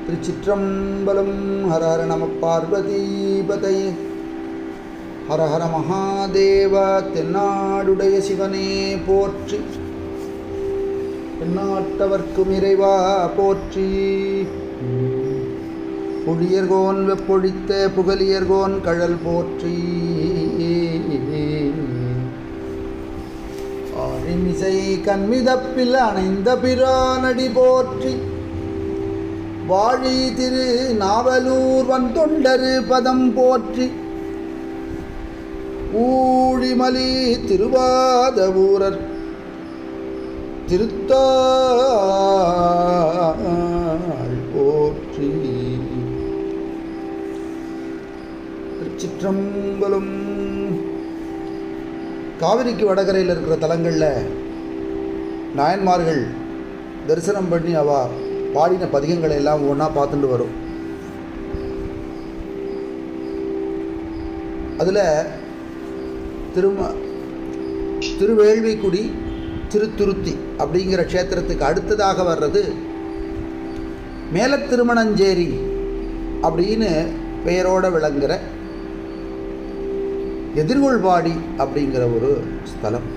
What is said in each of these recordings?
திருச்சிற்றம்பலம் ஹர ஹர நம பார்வதீபதையே ஹர ஹர மகாதேவ தென்னாடுடைய சிவனே போற்றி தென்னாட்டவர்க்கும் இறைவா போற்றி புழியர்கோன் வெப்பொழித்த புகலியர்கோன் கழல் போற்றி ஆரிமிசை கண்மிதப்பில் அணைந்த பிரானடி போற்றி வாழி திரு நாவலூர் வன் தொண்டரு பதம் போற்றி ஊழிமலி திருவாத ஊரர் திருத்தாள் போற்றி திருச்சிற்றம்பலம் காவிரிக்கு வடகரையில் இருக்கிற தலங்களில் நாயன்மார்கள் தரிசனம் பண்ணி அவா பாடின பதிகங்களை எல்லாம் ஒன்றா பார்த்துட்டு வரும் அதில் திரும திருவேள்விக்குடி திருத்துருத்தி அப்படிங்கிற க்ஷேத்திரத்துக்கு அடுத்ததாக வர்றது மேல திருமணஞ்சேரி அப்படின்னு பெயரோட விளங்குற எதிர்கொள்பாடி அப்படிங்கிற ஒரு ஸ்தலம்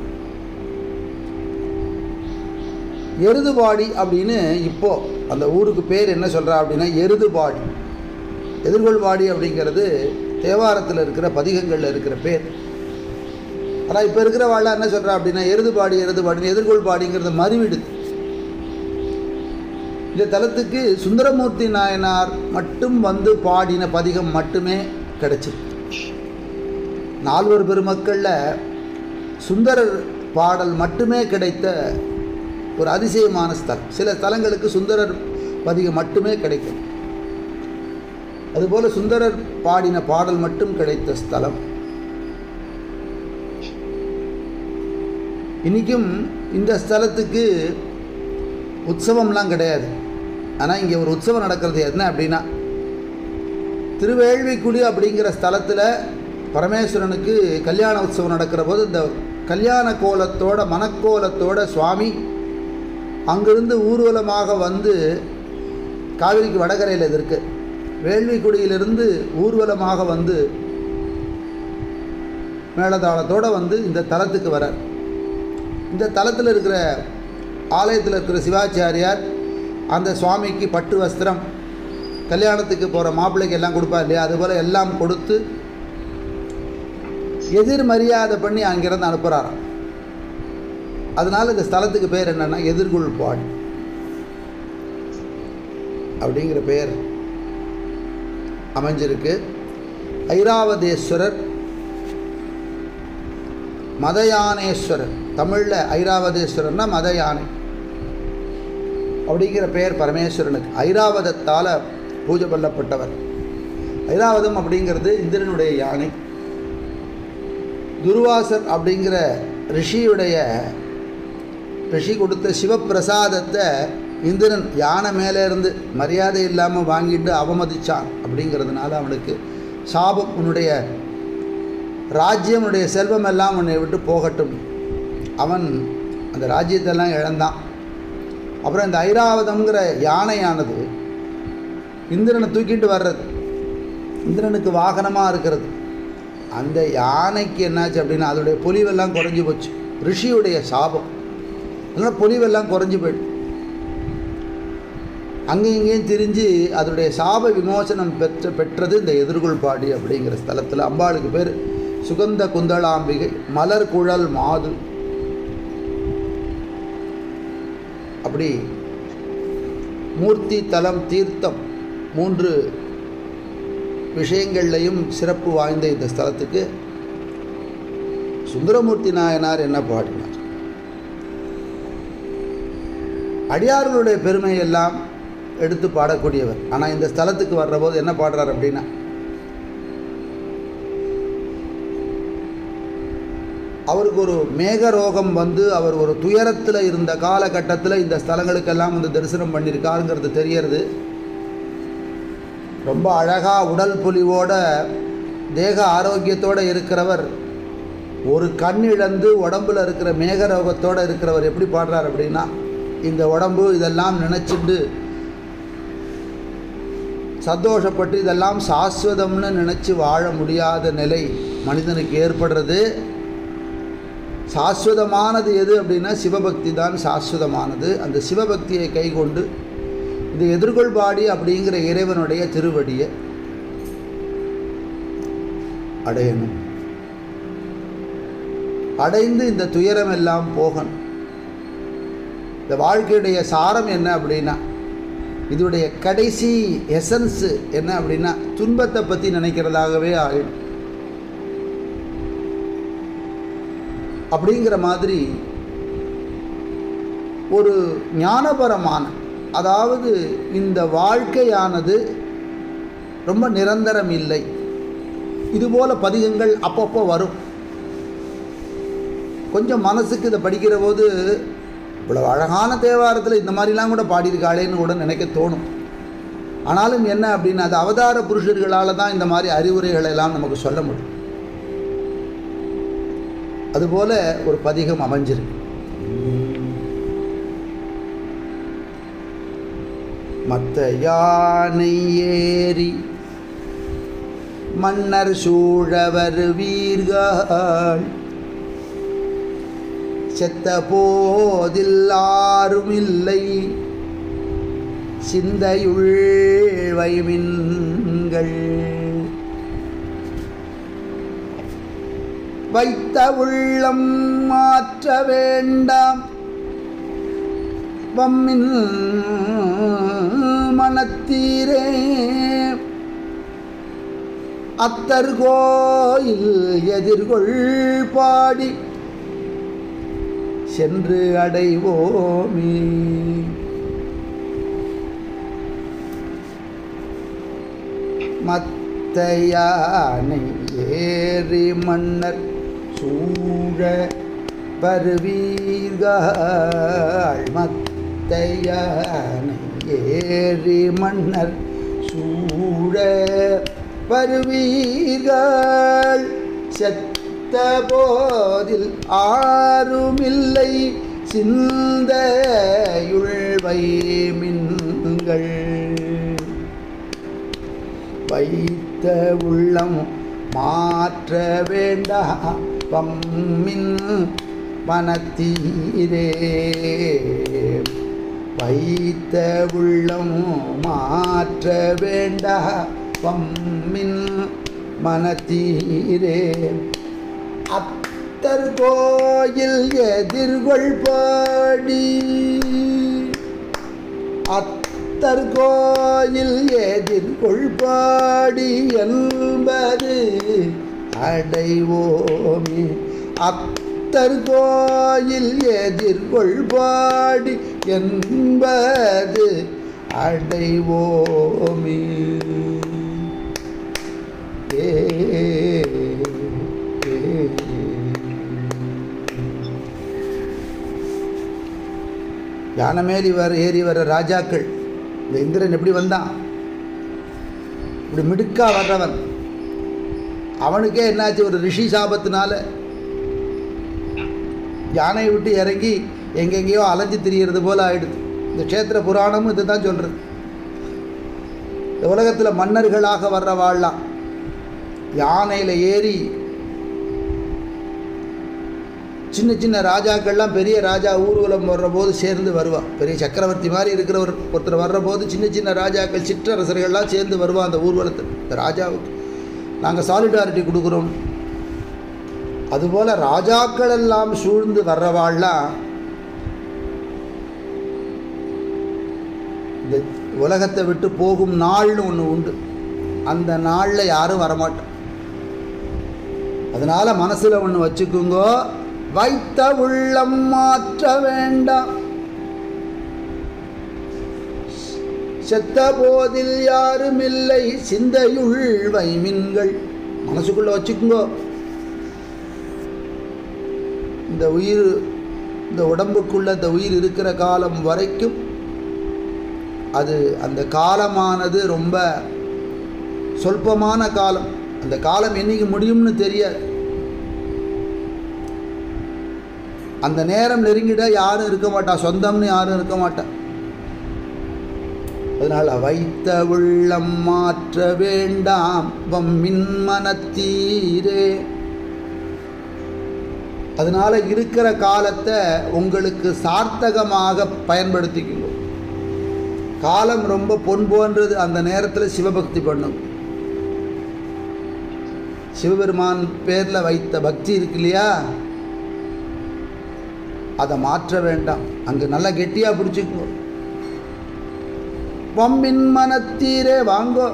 எருதுபாடி அப்படின்னு இப்போ அந்த ஊருக்கு பேர் என்ன சொல்கிறா அப்படின்னா எருதுபாடி எதிர்கொள்பாடி அப்படிங்கிறது தேவாரத்தில் இருக்கிற பதிகங்களில் இருக்கிற பேர் ஆனால் இப்போ இருக்கிற வாழ என்ன சொல்கிறா அப்படின்னா எருதுபாடி எருதுபாடின்னு எதிர்கொள்பாடிங்கிறது மறுவிடுது இந்த தலத்துக்கு சுந்தரமூர்த்தி நாயனார் மட்டும் வந்து பாடின பதிகம் மட்டுமே கிடைச்சிருக்கு நால்வர் பெருமக்களில் சுந்தரர் பாடல் மட்டுமே கிடைத்த ஒரு அதிசயமான ஸ்தலம் சில ஸ்தலங்களுக்கு சுந்தரர் பதிகம் மட்டுமே கிடைக்கும் அதுபோல் சுந்தரர் பாடின பாடல் மட்டும் கிடைத்த ஸ்தலம் இன்றைக்கும் இந்த ஸ்தலத்துக்கு உற்சவம்லாம் கிடையாது ஆனால் இங்கே ஒரு உற்சவம் நடக்கிறது என்ன அப்படின்னா திருவேள்விக்குடி அப்படிங்கிற ஸ்தலத்தில் பரமேஸ்வரனுக்கு கல்யாண உற்சவம் நடக்கிற போது இந்த கல்யாண கோலத்தோட மனக்கோலத்தோட சுவாமி அங்கிருந்து ஊர்வலமாக வந்து காவிரிக்கு வடகரையில் இது இருக்குது வேள்விக்குடியிலிருந்து ஊர்வலமாக வந்து மேளதாளத்தோடு வந்து இந்த தலத்துக்கு வரார் இந்த தலத்தில் இருக்கிற ஆலயத்தில் இருக்கிற சிவாச்சாரியார் அந்த சுவாமிக்கு பட்டு வஸ்திரம் கல்யாணத்துக்கு போகிற மாப்பிள்ளைக்கு எல்லாம் கொடுப்பார் இல்லையா அதுபோல் எல்லாம் கொடுத்து எதிர் மரியாதை பண்ணி அங்கிருந்து அனுப்புகிறாராம் அதனால் இந்த ஸ்தலத்துக்கு பேர் என்னென்னா எதிர்கொள் பாடி அப்படிங்கிற பேர் அமைஞ்சிருக்கு ஐராவதேஸ்வரர் மதயானேஸ்வரர் தமிழில் ஐராவதேஸ்வரர்னா மத யானை அப்படிங்கிற பெயர் பரமேஸ்வரனுக்கு ஐராவதத்தால் பூஜை பண்ணப்பட்டவர் ஐராவதம் அப்படிங்கிறது இந்திரனுடைய யானை துர்வாசர் அப்படிங்கிற ரிஷியுடைய ரிஷி கொடுத்த சிவப்பிரசாதத்தை இந்திரன் யானை மேலே இருந்து மரியாதை இல்லாமல் வாங்கிட்டு அவமதித்தான் அப்படிங்கிறதுனால அவனுக்கு சாபம் உன்னுடைய ராஜ்யம் உன்னுடைய செல்வம் எல்லாம் உன்னை விட்டு போகட்டும் அவன் அந்த ராஜ்யத்தெல்லாம் இழந்தான் அப்புறம் இந்த ஐராவதம்ங்கிற யானையானது இந்திரனை தூக்கிட்டு வர்றது இந்திரனுக்கு வாகனமாக இருக்கிறது அந்த யானைக்கு என்னாச்சு அப்படின்னா அதோடைய பொலிவெல்லாம் குறைஞ்சி போச்சு ரிஷியுடைய சாபம் அதனால் பொலிவெல்லாம் குறைஞ்சி போயிட்டு அங்கேயும் இங்கேயும் திரிஞ்சு அதனுடைய சாப விமோசனம் பெற்ற பெற்றது இந்த எதிர்கொள்பாடி அப்படிங்கிற ஸ்தலத்தில் அம்பாளுக்கு பேர் சுகந்த குந்தளாம்பிகை மலர் குழல் மாது அப்படி மூர்த்தி தலம் தீர்த்தம் மூன்று விஷயங்கள்லையும் சிறப்பு வாய்ந்த இந்த ஸ்தலத்துக்கு சுந்தரமூர்த்தி நாயனார் என்ன பாடினார் அடியார்களுடைய பெருமையெல்லாம் எடுத்து பாடக்கூடியவர் ஆனால் இந்த ஸ்தலத்துக்கு வர்ற போது என்ன பாடுறார் அப்படின்னா அவருக்கு ஒரு மேகரோகம் வந்து அவர் ஒரு துயரத்தில் இருந்த காலகட்டத்தில் இந்த ஸ்தலங்களுக்கெல்லாம் வந்து தரிசனம் பண்ணியிருக்காருங்கிறது தெரியறது ரொம்ப அழகாக உடல் பொலிவோட தேக ஆரோக்கியத்தோடு இருக்கிறவர் ஒரு கண் இழந்து உடம்புல இருக்கிற மேகரோகத்தோடு இருக்கிறவர் எப்படி பாடுறார் அப்படின்னா இந்த உடம்பு இதெல்லாம் நினச்சிட்டு சந்தோஷப்பட்டு இதெல்லாம் சாஸ்வதம்னு நினச்சி வாழ முடியாத நிலை மனிதனுக்கு ஏற்படுறது சாஸ்வதமானது எது அப்படின்னா சிவபக்தி தான் சாஸ்வதமானது அந்த சிவபக்தியை கைக்கொண்டு இந்த எதிர்கொள்பாடி அப்படிங்கிற இறைவனுடைய திருவடியை அடையணும் அடைந்து இந்த துயரம் எல்லாம் போகணும் இந்த வாழ்க்கையுடைய சாரம் என்ன அப்படின்னா இதோடைய கடைசி எசன்ஸு என்ன அப்படின்னா துன்பத்தை பற்றி நினைக்கிறதாகவே ஆகிடும் அப்படிங்கிற மாதிரி ஒரு ஞானபரமான அதாவது இந்த வாழ்க்கையானது ரொம்ப நிரந்தரம் இல்லை இதுபோல பதிகங்கள் அப்பப்போ வரும் கொஞ்சம் மனசுக்கு இதை படிக்கிற போது இவ்வளோ அழகான தேவாரத்தில் இந்த மாதிரிலாம் கூட பாடியிருக்காளேன்னு கூட நினைக்க தோணும் ஆனாலும் என்ன அப்படின்னா அது அவதார புருஷர்களால் தான் இந்த மாதிரி அறிவுரைகளை எல்லாம் நமக்கு சொல்ல முடியும் அதுபோல ஒரு பதிகம் அமைஞ்சிருக்கு மத்த யானை ஏறி மன்னர் சூழ வருவீர்கள் செத்த போதில் ஆறுமில்லை சிந்தையுள் வைமின்கள் வைத்த உள்ளம் மாற்ற வேண்டாம் வம்மின் மனத்தீரே அத்தர் கோயில் எதிர்கொள் பாடி சென்று அடைவோமே மத்த யானை ஏறி மன்னர் சூழ வருவீர்கள் மத்த யானை ஏறி மன்னர் சூழ வருவீர்கள் செத்த போதில் ஆறுமில்லை சிந்தையுள்வை மின்கள் வைத்த உள்ளம் மாற்ற வேண்டாம் பம்மின் மனத்தீரே வைத்த உள்ளம் மாற்ற வேண்டாம் பம்மின் மனத்தீரே அத்தர் கோயில் எதிர்கொள் பாடி அத்தர் கோயில் எதிர்கொள் பாடி என்பது அடைவோமே அத்தர் கோயில் எதிர்கொள் பாடி என்பது அடைவோமே ஏ ஏ. யானை மேல் இவர் ஏறி வர ராஜாக்கள் இந்த இந்திரன் எப்படி வந்தான் இப்படி மிடுக்கா வர்றவன் அவனுக்கே என்னாச்சு ஒரு ரிஷி சாபத்தினால யானையை விட்டு இறங்கி எங்கெங்கேயோ அலைஞ்சு திரியிறது போல ஆயிடுது இந்த க்ஷேத்திர புராணமும் இதுதான் தான் சொல்கிறது இந்த உலகத்தில் மன்னர்களாக வர்ற வாழலாம் யானையில் ஏறி சின்ன சின்ன ராஜாக்கள்லாம் பெரிய ராஜா ஊர்வலம் வர்ற போது சேர்ந்து வருவான் பெரிய சக்கரவர்த்தி மாதிரி இருக்கிறவர் ஒருத்தர் வர்ற போது சின்ன சின்ன ராஜாக்கள் சிற்றரசர்கள்லாம் சேர்ந்து வருவான் அந்த ஊர்வலத்தில் இந்த ராஜாவுக்கு நாங்கள் சாலிடாரிட்டி கொடுக்குறோம் அதுபோல் ராஜாக்கள் எல்லாம் சூழ்ந்து வர்றவாள்லாம் இந்த உலகத்தை விட்டு போகும் நாள்னு ஒன்று உண்டு அந்த நாளில் யாரும் வரமாட்டோம் அதனால் மனசில் ஒன்று வச்சுக்குங்கோ வைத்த உள்ளம் மாற்ற வேண்டாம் செத்த போதில் யாரும் இல்லை சிந்தையுள் வைமின்கள் மனசுக்குள்ள வச்சுக்குங்கோ இந்த உயிர் இந்த உடம்புக்குள்ள இந்த உயிர் இருக்கிற காலம் வரைக்கும் அது அந்த காலமானது ரொம்ப சொல்பமான காலம் அந்த காலம் என்னைக்கு முடியும்னு தெரியாது அந்த நேரம் நெருங்கிட யாரும் இருக்க மாட்டா சொந்தம்னு யாரும் இருக்க மாட்டா அதனால் வைத்த உள்ளம் மாற்ற வேண்டாம் வம்மின் மனத்தீரே அதனால் இருக்கிற காலத்தை உங்களுக்கு சார்த்தகமாக பயன்படுத்திக்கணும் காலம் ரொம்ப பொன் போன்றது அந்த நேரத்தில் சிவபக்தி பண்ணும் சிவபெருமான் பேரில் வைத்த பக்தி இருக்கு இல்லையா அதை மாற்ற வேண்டாம் அங்கே நல்லா கெட்டியாக பிடிச்சிக்கோ பொம்மின் மனத்தீரே வாங்கோ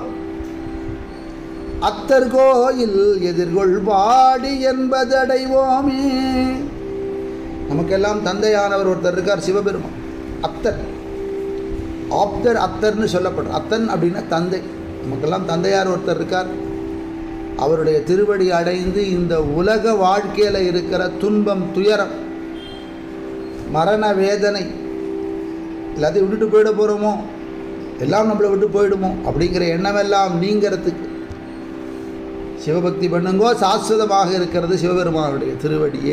அத்தர் கோயில் எதிர்கொள் பாடி என்பதடைவோமே நமக்கெல்லாம் தந்தையானவர் ஒருத்தர் இருக்கார் சிவபெருமான் அத்தர் ஆப்தர் அத்தர்னு சொல்லப்படுற அத்தன் அப்படின்னா தந்தை நமக்கெல்லாம் தந்தையார் ஒருத்தர் இருக்கார் அவருடைய திருவடி அடைந்து இந்த உலக வாழ்க்கையில் இருக்கிற துன்பம் துயரம் மரண வேதனை எல்லாத்தையும் விட்டுட்டு போயிட போகிறோமோ எல்லாம் நம்மளை விட்டு போயிடுமோ அப்படிங்கிற எண்ணமெல்லாம் நீங்கிறதுக்கு சிவபக்தி பண்ணுங்கோ சாஸ்வதமாக இருக்கிறது சிவபெருமானுடைய திருவடியே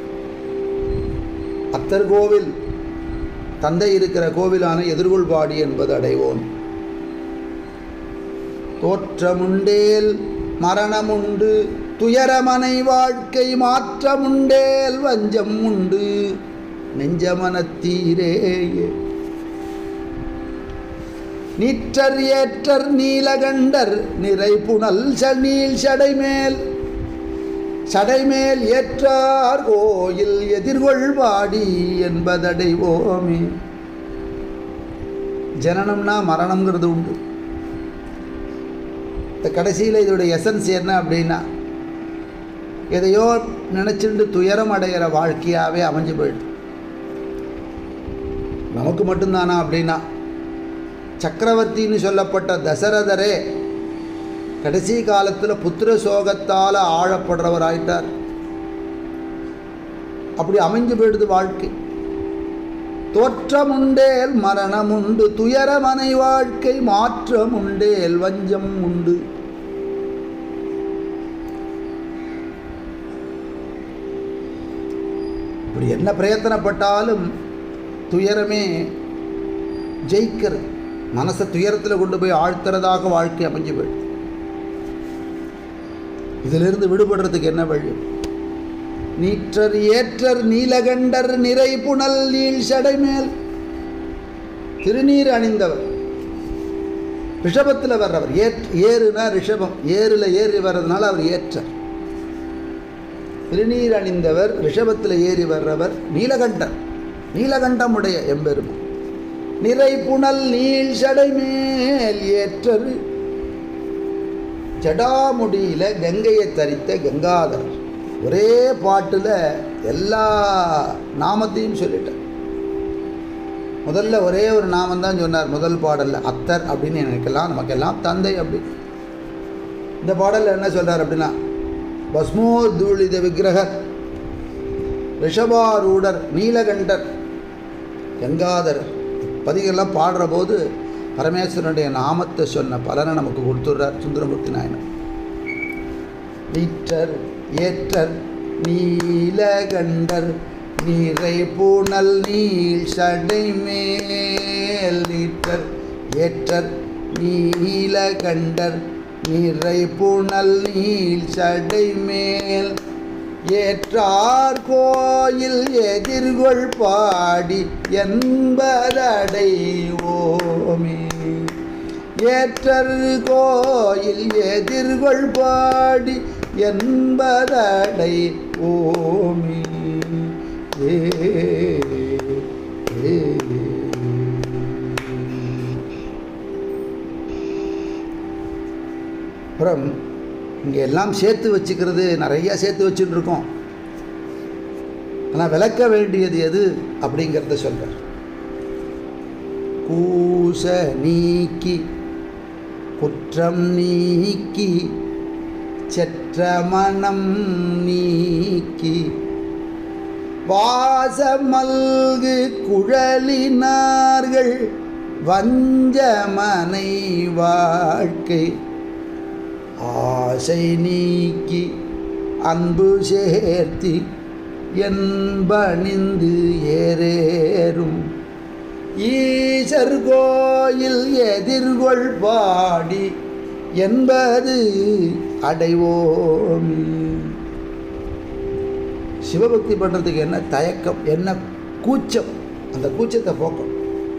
அத்தர் கோவில் தந்தை இருக்கிற கோவிலான எதிர்கொள்பாடி என்பது அடைவோம் தோற்றமுண்டேல் மரணமுண்டு துயரமனை வாழ்க்கை மாற்றமுண்டேல் வஞ்சம் உண்டு நெஞ்சமனத்தீரேயே நீற்றர் ஏற்றர் நீலகண்டர் நிறை புனல் நீள் சடைமேல் சடைமேல் ஏற்றார் கோயில் எதிர்கொள்வாடி என்பதடைவோமே ஜனனம்னா மரணம்ங்கிறது உண்டு இந்த கடைசியில் இதோடைய எசன்ஸ் என்ன அப்படின்னா எதையோ நினச்சிட்டு துயரம் அடைகிற வாழ்க்கையாகவே அமைஞ்சு போயிடுது நமக்கு மட்டும்தானா அப்படின்னா சக்கரவர்த்தின்னு சொல்லப்பட்ட தசரதரே கடைசி காலத்தில் புத்திர சோகத்தால் ஆழப்படுறவர் ஆயிட்டார் அப்படி அமைஞ்சு போயிடுது வாழ்க்கை தோற்றமுண்டேல் மரணமுண்டு துயரமனை வாழ்க்கை மாற்றமுண்டேல் வஞ்சம் உண்டு இப்படி என்ன பிரயத்தனப்பட்டாலும் துயரமே ஜெயிக்கிறது மனசை துயரத்தில் கொண்டு போய் ஆழ்த்துறதாக வாழ்க்கை அமைஞ்சு போயிடுது இதிலிருந்து விடுபடுறதுக்கு என்ன வழி நீற்றர் ஏற்றர் நீலகண்டர் நிறை புனல் நீள் சடைமேல் திருநீர் அணிந்தவர் ரிஷபத்தில் வர்றவர் ஏற் ஏறுனா ரிஷபம் ஏறில் ஏறி வர்றதுனால அவர் ஏற்றர் திருநீர் அணிந்தவர் ரிஷபத்தில் ஏறி வர்றவர் நீலகண்டர் நீலகண்டமுடைய எம்பெருமான் நிறை புனல் நீள் சடைமேல் ஏற்றரு ஜடாமுடியில் கங்கையை தரித்த கங்காதரர் ஒரே பாட்டில் எல்லா நாமத்தையும் சொல்லிட்டார் முதல்ல ஒரே ஒரு நாமம் தான் சொன்னார் முதல் பாடலில் அத்தர் அப்படின்னு நினைக்கலாம் நமக்கெல்லாம் தந்தை அப்படி இந்த பாடலில் என்ன சொல்கிறார் அப்படின்னா பஸ்மோதூளித விக்கிரகர் ரிஷபாரூடர் நீலகண்டர் கங்காதரர் பதிகெல்லாம் பாடுற போது பரமேஸ்வரனுடைய நாமத்தை சொன்ன பலனை நமக்கு கொடுத்துட்றார் சுந்தரமூர்த்தி நாயனர் நீற்றர் ஏற்றர் நீலகண்டர் நீரை பூனல் நீள் சடை மேல் நீற்றர் ஏற்றர் நீலகண்டர் நீரை பூனல் நீள் சடை மேல் ஏற்றார் கோயில் எதிர்கொள் பாடி என்பதடைவோமே ஏற்றர் கோயில் எதிர்கொள் பாடி என்பதடை ஓமி ஏ ஏ. அப்புறம் இங்கே எல்லாம் சேர்த்து வச்சுக்கிறது நிறையா சேர்த்து வச்சுட்டு இருக்கோம் ஆனால் விளக்க வேண்டியது எது அப்படிங்கிறத சொல்கிறார் கூச நீக்கி குற்றம் நீக்கி செற்ற மனம் நீக்கி வாசமல்கு குழலினார்கள் வஞ்சமனை வாழ்க்கை ஆசை நீக்கி அன்பு சேர்த்தி என்பணிந்து ஏறேறும் ஈச ஈசர் கோயில் எதிர்கொள் பாடி என்பது அடைவோம் சிவபக்தி பண்ணுறதுக்கு என்ன தயக்கம் என்ன கூச்சம் அந்த கூச்சத்தை போக்கும்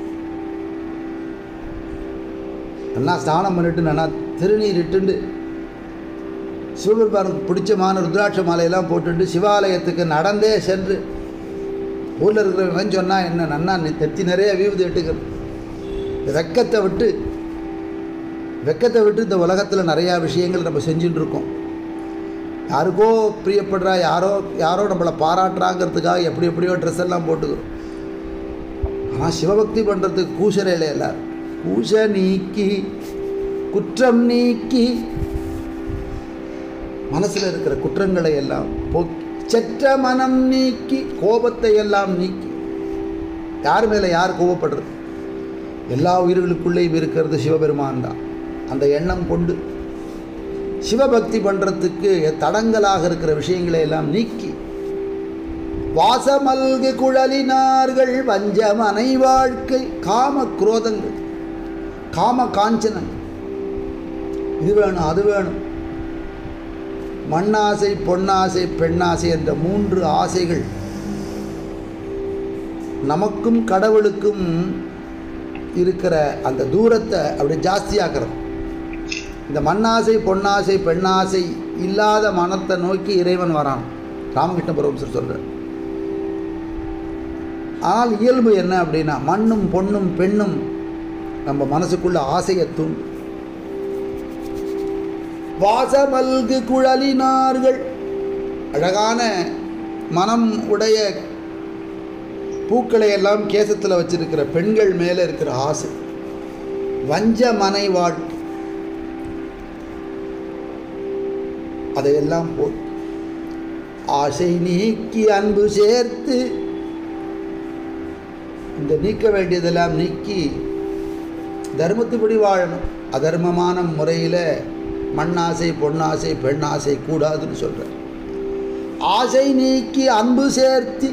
நல்லா ஸ்நானம் பண்ணிட்டு நல்லா திருநீர் இட்டுண்டு சிவபெருமானுக்கு பிடிச்சமான ருத்ராட்ச மாலையெல்லாம் போட்டுட்டு சிவாலயத்துக்கு நடந்தே சென்று ஊரில் இருக்கிறவன் சொன்னால் என்ன நன்னா நீ தெத்தி நிறைய வீவுது எட்டுக்கிறது இந்த வெக்கத்தை விட்டு வெக்கத்தை விட்டு இந்த உலகத்தில் நிறையா விஷயங்கள் நம்ம செஞ்சுட்டு இருக்கோம் யாருக்கோ பிரியப்படுறா யாரோ யாரோ நம்மளை பாராட்டுறாங்கிறதுக்காக எப்படி எப்படியோ ட்ரெஸ் எல்லாம் போட்டுக்கிறோம் ஆனால் சிவபக்தி பண்ணுறதுக்கு கூசரையில் எல்லாரும் கூச நீக்கி குற்றம் நீக்கி மனசில் இருக்கிற குற்றங்களை எல்லாம் போக்கி செற்ற மனம் நீக்கி கோபத்தை எல்லாம் நீக்கி யார் மேலே யார் கோபப்படுறது எல்லா உயிர்களுக்குள்ளேயும் இருக்கிறது சிவபெருமான் தான் அந்த எண்ணம் கொண்டு சிவபக்தி பண்ணுறதுக்கு தடங்கலாக இருக்கிற விஷயங்களை எல்லாம் நீக்கி வாசமல்கு குழலினார்கள் வஞ்சமனை வாழ்க்கை காம குரோதங்கள் காம காஞ்சனங்கள் இது வேணும் அது வேணும் மண்ணாசை பொன்னாசை பெண்ணாசை என்ற மூன்று ஆசைகள் நமக்கும் கடவுளுக்கும் இருக்கிற அந்த தூரத்தை அப்படி ஜாஸ்தியாக்குறது இந்த மண்ணாசை பொன்னாசை பெண்ணாசை இல்லாத மனத்தை நோக்கி இறைவன் வரான் ராமகிருஷ்ண பரமசர் சொல்கிறார் ஆனால் இயல்பு என்ன அப்படின்னா மண்ணும் பொண்ணும் பெண்ணும் நம்ம மனசுக்குள்ள ஆசையை தூண்டும் வாசமல்கு குழலினார்கள் அழகான மனம் உடைய பூக்களை எல்லாம் கேசத்தில் வச்சிருக்கிற பெண்கள் மேலே இருக்கிற ஆசை வஞ்ச மனை வாழ்க்கை அதையெல்லாம் போட்டு ஆசை நீக்கி அன்பு சேர்த்து இந்த நீக்க வேண்டியதெல்லாம் நீக்கி தர்மத்துப்படி வாழணும் அதர்மமான முறையில் மண்ணாசை பொன்னாசை பெண்ணாசை கூடாதுன்னு சொல்கிறார் ஆசை நீக்கி அன்பு சேர்த்து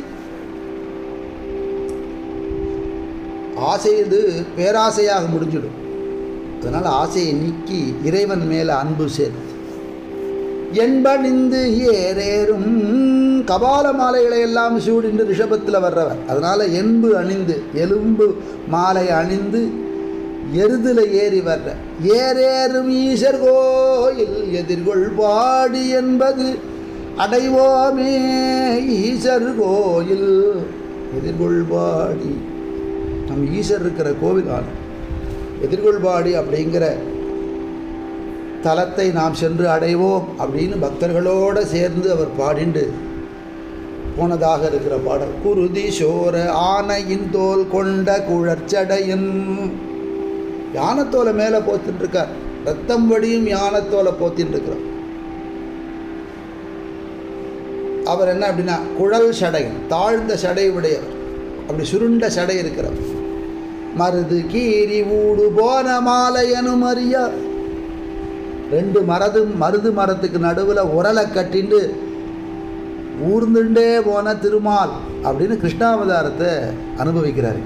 ஆசை இது பேராசையாக முடிஞ்சிடும் அதனால் ஆசையை நீக்கி இறைவன் மேலே அன்பு சேர்த்து என்பணிந்து ஏறேறும் கபால மாலைகளை எல்லாம் சூடின்று ரிஷபத்தில் வர்றவர் அதனால் என்பு அணிந்து எலும்பு மாலை அணிந்து எருதில் ஏறி வர்ற ஏறேறும் ஈசர் கோயில் எதிர்கொள் பாடி என்பது அடைவோமே ஈசர் கோயில் எதிர்கொள் பாடி நம் ஈசர் இருக்கிற கோவில் ஆளும் எதிர்கொள்பாடி அப்படிங்கிற தலத்தை நாம் சென்று அடைவோம் அப்படின்னு பக்தர்களோடு சேர்ந்து அவர் பாடிண்டு போனதாக இருக்கிற பாடல் குருதி சோர ஆனையின் தோல் கொண்ட குழற்சடையன் யானத்தோலை மேலே போத்தின்னு இருக்கார் ரத்தம் வடியும் யானத்தோலை போத்தின்னு இருக்கிறார் அவர் என்ன அப்படின்னா குழல் சடையன் தாழ்ந்த சடை உடையவர் அப்படி சுருண்ட சடை இருக்கிறவர் மருது கீரி ஊடு போன மாலையனும் அறியா ரெண்டு மரது மருது மரத்துக்கு நடுவில் உரலை கட்டிண்டு ஊர்ந்துண்டே போன திருமால் அப்படின்னு கிருஷ்ணாவதாரத்தை அனுபவிக்கிறாரு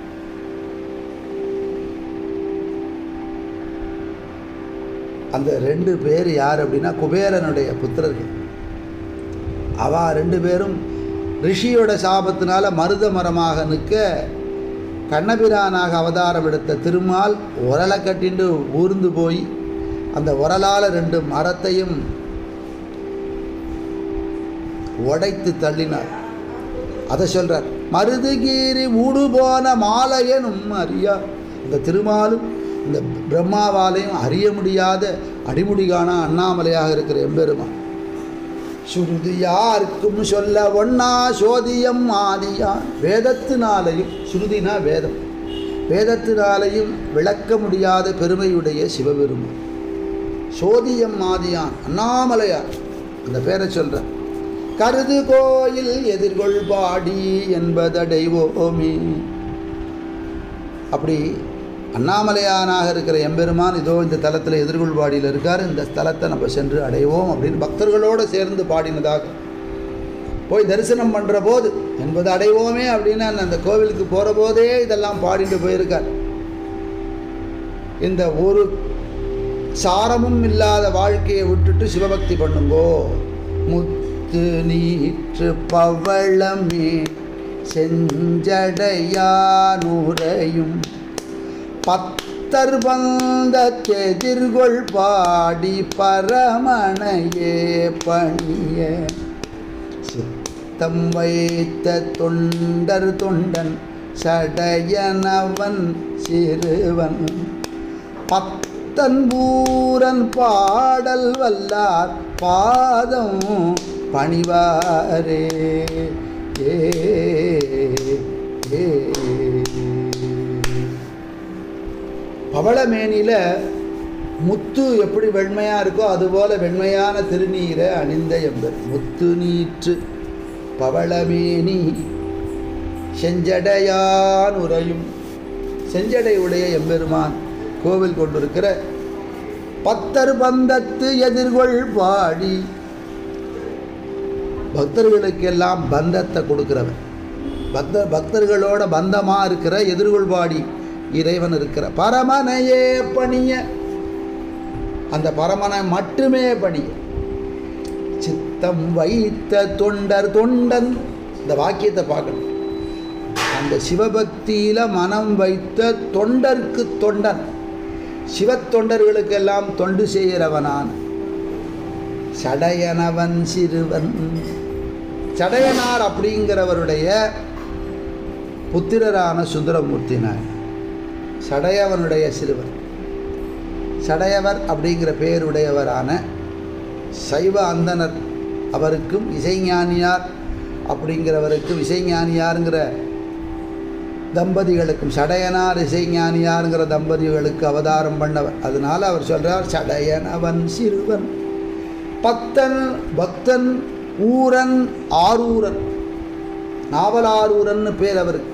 அந்த ரெண்டு பேர் யார் அப்படின்னா குபேரனுடைய புத்திரர்கள் அவ ரெண்டு பேரும் ரிஷியோட சாபத்தினால மருத மரமாக நிற்க கண்ணபிரானாக அவதாரம் எடுத்த திருமால் உரலை கட்டிண்டு ஊர்ந்து போய் அந்த உரலால் ரெண்டு மரத்தையும் உடைத்து தள்ளினார் அதை சொல்கிறார் மருதுகீரி ஊடு போன மாலையனும் அறியா இந்த திருமாலும் இந்த பிரம்மாவாலையும் அறிய முடியாத அடிமுடிகான அண்ணாமலையாக இருக்கிற எம்பெருமான் சுருதி யாருக்கும் சொல்ல ஒன்னா சோதியம் ஆதியான் வேதத்தினாலையும் சுருதினா வேதம் வேதத்தினாலையும் விளக்க முடியாத பெருமையுடைய சிவபெருமான் சோதியம் ஆதியான் அண்ணாமலையார் அந்த பேரை சொல்கிறார் கருது கோயில் எதிர்கொள் பாடி என்பதடைவோமே அப்படி அண்ணாமலையானாக இருக்கிற எம்பெருமான் இதோ இந்த தலத்தில் எதிர்கொள்பாடியில் இருக்கார் இந்த ஸ்தலத்தை நம்ம சென்று அடைவோம் அப்படின்னு பக்தர்களோடு சேர்ந்து பாடினதாக போய் தரிசனம் பண்ணுற போது என்பது அடைவோமே அப்படின்னு அந்த கோவிலுக்கு போகிற போதே இதெல்லாம் பாடிட்டு போயிருக்கார் இந்த ஒரு சாரமும் இல்லாத வாழ்க்கையை விட்டுட்டு சிவபக்தி பண்ணுங்கோ முத்து நீற்று பவளமே செஞ்சடையானுரையும் பத்தர் வந்த எதிர்கொள் பாடி பரமனையே பணிய சித்தம் வைத்த தொண்டர் தொண்டன் சடையனவன் சிறுவன் பத்தன் பூரன் பாடல் வல்லார் பாதம் பணிவாரே ஏ ஏ. பவளமேனியில் முத்து எப்படி வெண்மையாக இருக்கோ அதுபோல வெண்மையான திருநீரை அணிந்த எம்பர் முத்து நீற்று பவளமேனி செஞ்சடையான் உரையும் செஞ்சடை உடைய எம்பெருமான் கோவில் கொண்டிருக்கிற பத்தர் பந்தத்து எதிர்கொள் பாடி பக்தர்களுக்கெல்லாம் பந்தத்தை கொடுக்கிறவன் பக்த பக்தர்களோட பந்தமாக இருக்கிற எதிர்கொள்பாடி இறைவன் இருக்கிற பரமனையே பணிய அந்த பரமனை மட்டுமே பணிய சித்தம் வைத்த தொண்டர் தொண்டன் இந்த வாக்கியத்தை பார்க்கணும் அந்த சிவபக்தியில் மனம் வைத்த தொண்டர்க்கு தொண்டன் சிவத்தொண்டர்களுக்கெல்லாம் தொண்டு செய்கிறவனான் சடையனவன் சிறுவன் சடையனார் அப்படிங்கிறவருடைய புத்திரரான சுந்தரமூர்த்தி நாயர் சடையவனுடைய சிறுவன் சடையவர் அப்படிங்கிற பெயருடையவரான சைவ அந்தனர் அவருக்கும் இசைஞானியார் அப்படிங்கிறவருக்கும் இசைஞானியாருங்கிற தம்பதிகளுக்கும் சடையனார் இசைஞானியாருங்கிற தம்பதிகளுக்கு அவதாரம் பண்ணவர் அதனால அவர் சொல்றார் சடையனவன் சிறுவன் பக்தன் பக்தன் ஊரன் ஆரூரன் நாவலாரூரன் பேர் அவருக்கு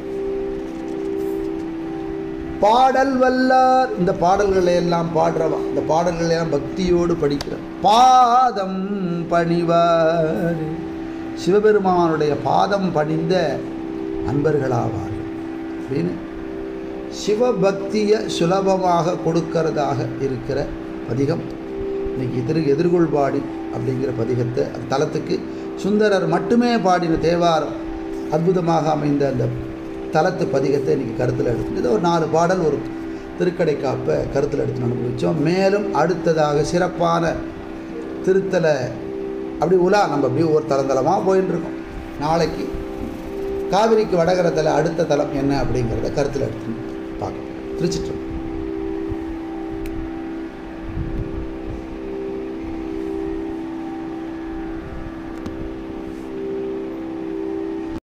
பாடல் வல்லார் இந்த பாடல்களை எல்லாம் பாடுறவன் இந்த பாடல்களை எல்லாம் பக்தியோடு படிக்கிற பாதம் பணிவார் சிவபெருமானுடைய பாதம் பணிந்த அன்பர்களாவார்கள் அப்படின்னு சிவபக்தியை சுலபமாக கொடுக்கறதாக இருக்கிற பதிகம் இன்னைக்கு எதிர் எதிர்கொள்பாடி அப்படிங்கிற பதிகத்தை அந்த தலத்துக்கு சுந்தரர் மட்டுமே பாடின தேவாரம் அற்புதமாக அமைந்த அந்த தலத்து பதிகத்தை இன்றைக்கி கருத்தில் எடுத்து இது ஒரு நாலு பாடல் ஒரு திருக்கடை காப்பை கருத்தில் எடுத்து அனுபவித்தோம் மேலும் அடுத்ததாக சிறப்பான திருத்தல அப்படி உலா நம்ம அப்படியே ஒரு தளந்தளமாக போயின்னு இருக்கோம் நாளைக்கு காவிரிக்கு வடகரத்தில் அடுத்த தலம் என்ன அப்படிங்கிறத கருத்தில் எடுத்து பார்க்கலாம் திருச்சிட்டோம்